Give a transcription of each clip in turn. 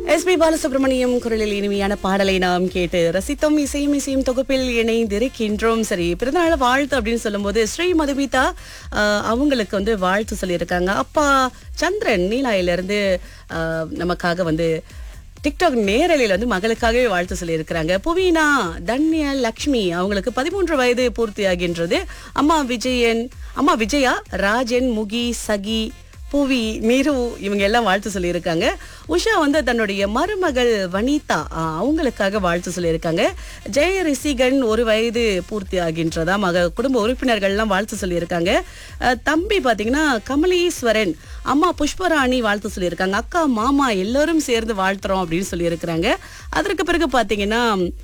S B Balasubramaniam குரலில் இனிமையான பாடலை நாம் கேட்டு ரசித்தோம் இசையும் இசையும் தொகுப்பில் இணைந்திருக்கின்றோம் சரி பிறந்தநாள் வாழ்த்து அப்படின்னு சொல்லும்போது ஸ்ரீ மதுமிதா ஆஹ், அவங்களுக்கு வந்து வாழ்த்து சொல்லியிருக்காங்க அப்பா சந்திரன் நீலாயில இருந்து ஆஹ், நமக்காக வந்து டிக்டாக் நேரலையில் வந்து மகளுக்காகவே வாழ்த்து சொல்லியிருக்கிறாங்க புவீனா தன்ய லக்ஷ்மி அவங்களுக்கு பதிமூன்று வயது பூர்த்தியாகின்றது அம்மா விஜயன் அம்மா விஜயா ராஜன் முகி சகி புவி மீரு இவங்க எல்லாம் வாழ்த்து சொல்லியிருக்காங்க உஷா வந்து தன்னுடைய மருமகள் வனிதா ஆ, அவங்களுக்காக வாழ்த்து சொல்லியிருக்காங்க ஜெய ரிசிகன் ஒரு வயது பூர்த்தி ஆகின்றதா மக குடும்ப உறுப்பினர்கள்லாம் வாழ்த்து சொல்லியிருக்காங்க அ, தம்பி பார்த்தீங்கன்னா கமலீஸ்வரன் அம்மா புஷ்பராணி வாழ்த்து சொல்லியிருக்காங்க அக்கா மாமா எல்லாரும் சேர்ந்து வாழ்த்துறோம் அப்படின்னு சொல்லியிருக்கிறாங்க அதற்கு பிறகு பார்த்தீங்கன்னா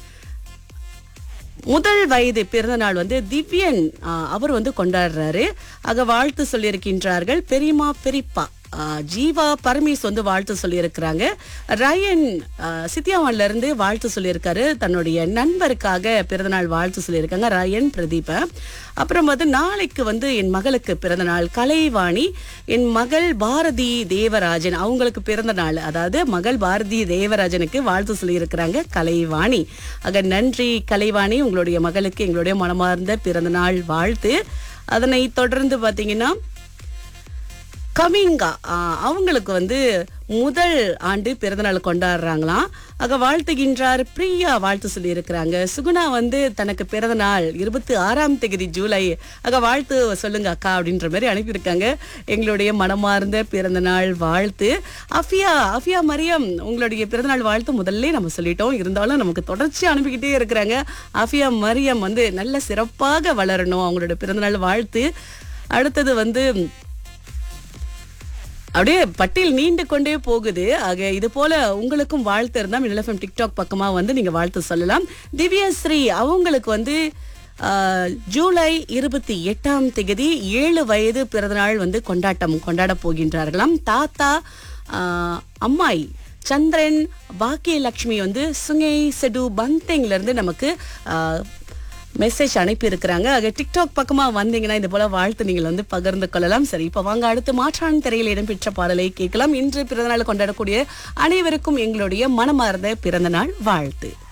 முதல் வயது பிறந்த நாள் வந்து திவ்யன் ஆ, அவர் வந்து கொண்டாடுறாரு ஆக வாழ்த்து சொல்லியிருக்கின்றார்கள் பெரியம்மா பெரியப்பா ஆ, ஜீவா பரமேஸ் வந்து வாழ்த்து சொல்லியிருக்கிறாங்க ரயன் ஆ, சித்தியாவான்ல இருந்து வாழ்த்து சொல்லியிருக்காரு தன்னுடைய நண்பருக்காக பிறந்தநாள் வாழ்த்து சொல்லியிருக்காங்க ரயன் பிரதீப அப்புறம் வந்து நாளைக்கு வந்து என் மகளுக்கு பிறந்த நாள் கலைவாணி என் மகள் பாரதி தேவராஜன் அவங்களுக்கு பிறந்த நாள் அதாவது மகள் பாரதி தேவராஜனுக்கு வாழ்த்து சொல்லியிருக்கிறாங்க கலைவாணி ஆக நன்றி கலைவாணி உங்களுடைய மகளுக்கு எங்களுடைய மனமார்ந்த பிறந்த நாள் வாழ்த்து அதனை தொடர்ந்து பார்த்தீங்கன்னா கவிங்கா ஆ, அவங்களுக்கு வந்து முதல் ஆண்டு பிறந்தநாள் கொண்டாடுறாங்களாம் ஆக வாழ்த்துகின்றார் பிரியா வாழ்த்து சொல்லியிருக்கிறாங்க சுகுணா வந்து தனக்கு பிறந்த நாள் இருபத்தி ஆறாம் தேதி ஜூலை ஆக வாழ்த்து சொல்லுங்க அக்கா அப்படின்ற மாதிரி அனுப்பியிருக்காங்க எங்களுடைய மனமார்ந்த பிறந்த நாள் வாழ்த்து அஃபியா அஃபியா மரியம் உங்களுடைய பிறந்தநாள் வாழ்த்து முதல்ல நம்ம சொல்லிட்டோம் இருந்தாலும் நமக்கு தொடர்ச்சி அனுப்பிக்கிட்டே இருக்கிறாங்க அஃபியா மரியம் வந்து நல்ல சிறப்பாக வளரணும் அவங்களோட பிறந்தநாள் வாழ்த்து அடுத்தது வந்து அப்படியே பட்டியல் நீண்டு கொண்டே போகுது ஆக இது போல உங்களுக்கும் வாழ்த்து இருந்தா மின்னலஃபம் டிக்டாக் பக்கமா வந்து நீங்க வாழ்த்து சொல்லலாம் திவ்யஸ்ரீ அவங்களுக்கு வந்து ஆஹ், ஜூலை இருபத்தி எட்டாம் தேதி ஏழு வயது பிறந்தநாள் வந்து கொண்டாட்டம் கொண்டாட போகின்றார்களாம் தாத்தா ஆஹ், அம்மாய் சந்திரன் பாக்கியலட்சுமி வந்து சுங்கை செடு பந்தேங்ல இருந்து நமக்கு ஆஹ், மெசேஜ் அனுப்பி இருக்கிறாங்க ஆக டிக்டாக் பக்கமா வந்தீங்கன்னா இது போல வாழ்த்து நீங்கள் வந்து பகிர்ந்து கொள்ளலாம் சரி இப்ப வாங்க அடுத்து மாற்றான் திரையில் இடம்பெற்ற பாடலை கேட்கலாம் இன்று பிறந்தநாள் கொண்டாடக்கூடிய அனைவருக்கும் எங்களுடைய மனமார்ந்த பிறந்தநாள் வாழ்த்து